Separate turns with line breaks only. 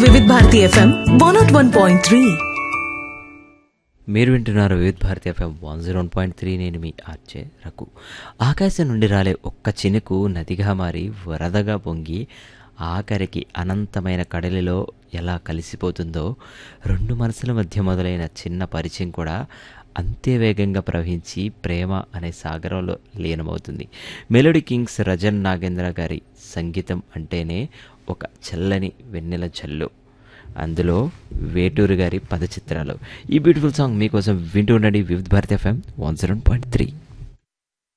Vividh Bharati FM one nought one point three
మీరు వింటున్నారు Vividh Bharati FM one zero one point three నేను మీ ఆర్చే రఘు ఆకాశం నుండి రాలే ఒక్క చినుకు నదిగా మారి వరదగా పొంగి ఆఖరికి అనంతమైన కడలిలో ఎలా కలిసిపోతుందో రెండు మనసుల మధ్య మొదలైన చిన్న పరిచయం కూడా అంతే వేగంగా ప్రవహించి ప్రేమ అనే సాగరంలో లీనమవుతుంది మెలోడీ కింగ్స్ రజన్ నాగేంద్ర గారి సంగీతం అంటేనే ఒక చల్లని వెన్నెల జల్లు అందులో వేటూరు గారి పదచిత్రాలు ఈ బ్యూటిఫుల్ సాంగ్ మీకోసం వింటూ ఉండండి Vividha Bharati FM one zero point three